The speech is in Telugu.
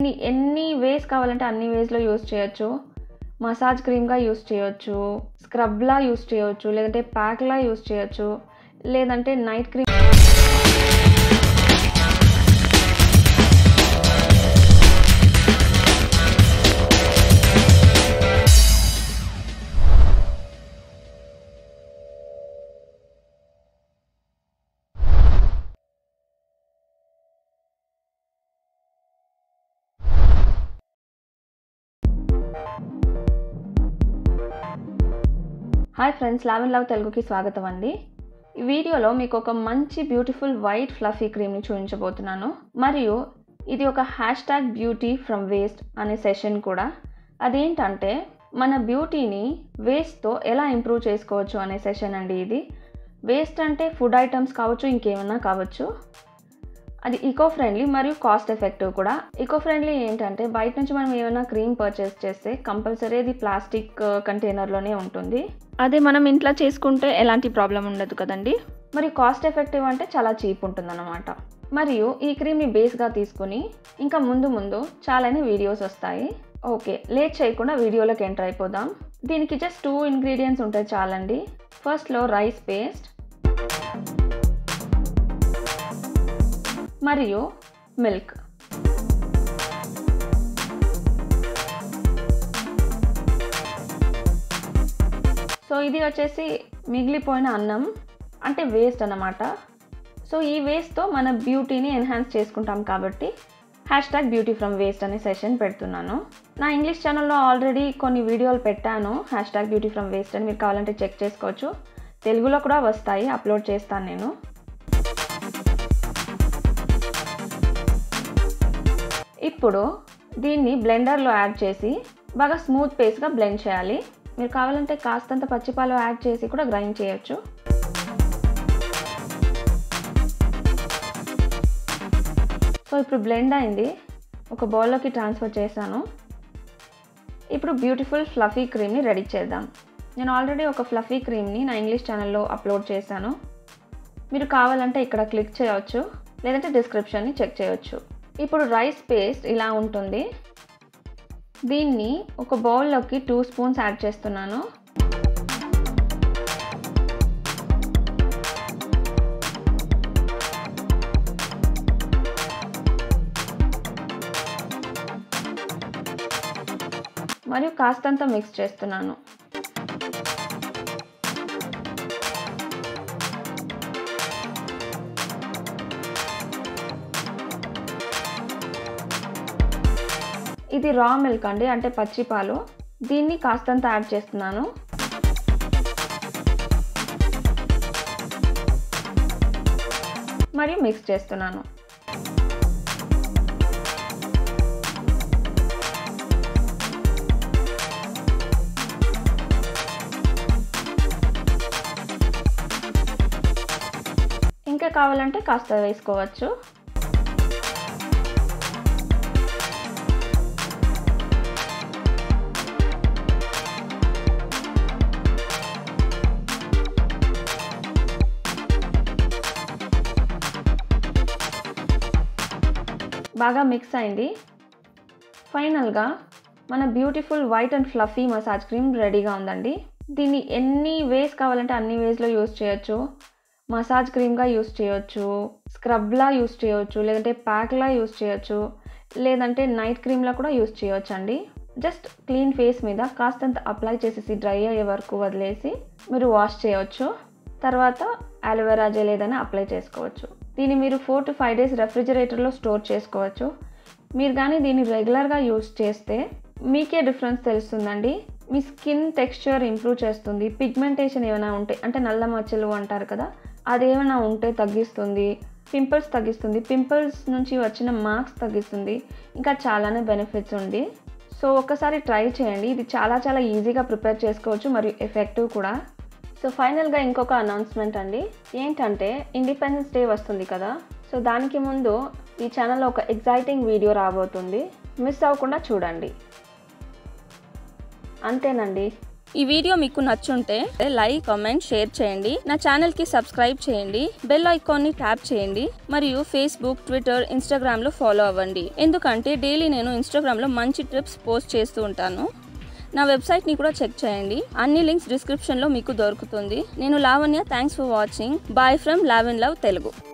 ఎన్ని వేస్ కావాలంటే అన్ని వేస్లో యూస్ చేయొచ్చు మసాజ్ క్రీమ్గా యూస్ చేయొచ్చు స్క్రబ్లా యూస్ చేయొచ్చు లేదంటే ప్యాక్లా యూస్ చేయొచ్చు లేదంటే night cream hi friends Laven love తెలుగుకి స్వాగతం అండి ఈ వీడియోలో మీకు ఒక మంచి బ్యూటిఫుల్ వైట్ ఫ్లఫీ క్రీమ్ని చూపించబోతున్నాను మరియు ఇది ఒక hashtag beauty from waste అనే సెషన్ కూడా అదేంటంటే మన బ్యూటీని వేస్ట్తో ఎలా ఇంప్రూవ్ చేసుకోవచ్చు అనే సెషన్ అండి ఇది వేస్ట్ అంటే ఫుడ్ ఐటమ్స్ కావచ్చు ఇంకేమన్నా కావచ్చు అది ఈకో ఫ్రెండ్లీ మరియు కాస్ట్ ఎఫెక్టివ్ కూడా ఈకో ఫ్రెండ్లీ ఏంటంటే బయట నుంచి మనం ఏమైనా క్రీమ్ పర్చేస్ చేస్తే కంపల్సరీ అది ప్లాస్టిక్ కంటైనర్లోనే ఉంటుంది అదే మనం ఇంట్లో చేసుకుంటే ఎలాంటి ప్రాబ్లం ఉండదు కదండి మరి కాస్ట్ ఎఫెక్టివ్ అంటే చాలా చీప్ ఉంటుందన్నమాట మరియు ఈ క్రీమ్ని బేస్గా తీసుకుని ఇంకా ముందు ముందు చాలానే వీడియోస్ వస్తాయి ఓకే లేట్ చేయకుండా వీడియోలోకి ఎంటర్ అయిపోదాం దీనికి జస్ట్ టూ ఇంగ్రీడియంట్స్ ఉంటాయి చాలండి ఫస్ట్లో రైస్ పేస్ట్ మరియు మిల్క్ సో ఇది వచ్చేసి మిగిలిపోయిన అన్నం అంటే వేస్ట్ అన్నమాట సో ఈ వేస్ట్తో మన బ్యూటీని ఎన్హాన్స్ చేసుకుంటాం కాబట్టి hashtag beauty from waste అనే సెషన్ పెడుతున్నాను నా ఇంగ్లీష్ ఛానల్లో ఆల్రెడీ కొన్ని వీడియోలు పెట్టాను hashtag beauty from waste అని మీరు కావాలంటే చెక్ చేసుకోవచ్చు తెలుగులో కూడా వస్తాయి అప్లోడ్ చేస్తాను నేను ఇప్పుడు దీన్ని బ్లెండర్లో యాడ్ చేసి బాగా స్మూత్ పేస్ట్గా బ్లెండ్ చేయాలి మీరు కావాలంటే కాస్తంత పచ్చిపాలు యాడ్ చేసి కూడా గ్రైండ్ చేయొచ్చు సో ఇప్పుడు బ్లెండ్ అయింది ఒక బౌల్లోకి ట్రాన్స్ఫర్ చేశాను ఇప్పుడు బ్యూటిఫుల్ ఫ్లఫీ క్రీమ్ని రెడీ చేద్దాం నేను ఆల్రెడీ ఒక ఫ్లఫీ క్రీమ్ని నా ఇంగ్లీష్ ఛానల్లో అప్లోడ్ చేశాను మీరు కావాలంటే ఇక్కడ క్లిక్ చేయవచ్చు లేదంటే డిస్క్రిప్షన్ని చెక్ చేయవచ్చు ఇప్పుడు రైస్ పేస్ట్ ఇలా ఉంటుంది దీన్ని ఒక బౌల్లోకి టూ స్పూన్స్ యాడ్ చేస్తున్నాను మరియు కాస్తంత మిక్స్ చేస్తున్నాను ఇది రా మిల్క్ అండి అంటే పచ్చి పాలు దీన్ని కాస్తంత యాడ్ చేస్తున్నాను మరియు మిక్స్ చేస్తున్నాను ఇంకా కావాలంటే కాస్త వేసుకోవచ్చు బాగా మిక్స్ అయింది ఫైనల్గా మన beautiful white and fluffy massage cream రెడీగా ఉందండి దీన్ని ఎన్ని వేస్ కావాలంటే అన్ని వేస్లో యూస్ చేయొచ్చు మసాజ్ క్రీమ్గా యూస్ చేయొచ్చు స్క్రబ్లా యూస్ చేయొచ్చు లేదంటే ప్యాక్లా యూస్ చేయొచ్చు లేదంటే నైట్ క్రీమ్లా కూడా యూస్ చేయొచ్చు అండి జస్ట్ క్లీన్ ఫేస్ మీద కాస్తంత అప్లై చేసేసి డ్రై అయ్యే వరకు వదిలేసి మీరు వాష్ చేయవచ్చు తర్వాత అలోవెరా జెల్ ఏదైనా అప్లై చేసుకోవచ్చు దీన్ని మీరు ఫోర్ టు ఫైవ్ డేస్ రెఫ్రిజిరేటర్లో స్టోర్ చేసుకోవచ్చు మీరు కానీ దీన్ని రెగ్యులర్గా యూస్ చేస్తే మీకే డిఫరెన్స్ తెలుస్తుందండి మీ స్కిన్ టెక్స్చర్ ఇంప్రూవ్ చేస్తుంది పిగ్మెంటేషన్ ఏమైనా ఉంటే అంటే నల్ల మచ్చలు అంటారు కదా అదేమైనా ఉంటే తగ్గిస్తుంది పింపుల్స్ తగ్గిస్తుంది పింపుల్స్ నుంచి వచ్చిన మార్క్స్ తగ్గిస్తుంది ఇంకా చాలానే బెనిఫిట్స్ ఉంది సో ఒక్కసారి ట్రై చేయండి ఇది చాలా చాలా ఈజీగా ప్రిపేర్ చేసుకోవచ్చు మరియు ఎఫెక్టివ్ కూడా సో ఫైనల్గా ఇంకొక అనౌన్స్మెంట్ అండి ఏంటంటే ఇండిపెండెన్స్ డే వస్తుంది కదా సో దానికి ముందు ఈ ఛానల్లో ఒక ఎగ్జైటింగ్ వీడియో రాబోతుంది మిస్ అవ్వకుండా చూడండి అంతేనండి ఈ వీడియో మీకు నచ్చుంటే లైక్ కామెంట్ షేర్ చేయండి నా ఛానల్కి సబ్స్క్రైబ్ చేయండి బెల్ ఐకాన్ని ట్యాప్ చేయండి మరియు ఫేస్బుక్ ట్విట్టర్ ఇన్స్టాగ్రామ్లో ఫాలో అవ్వండి ఎందుకంటే డైలీ నేను ఇన్స్టాగ్రామ్లో మంచి టిప్స్ పోస్ట్ చేస్తూ ఉంటాను నా వెబ్సైట్ని కూడా చెక్ చేయండి అన్ని లింక్స్ డిస్క్రిప్షన్లో మీకు దొరుకుతుంది నేను Lavanya thanks for watching bye from Laven love Telugu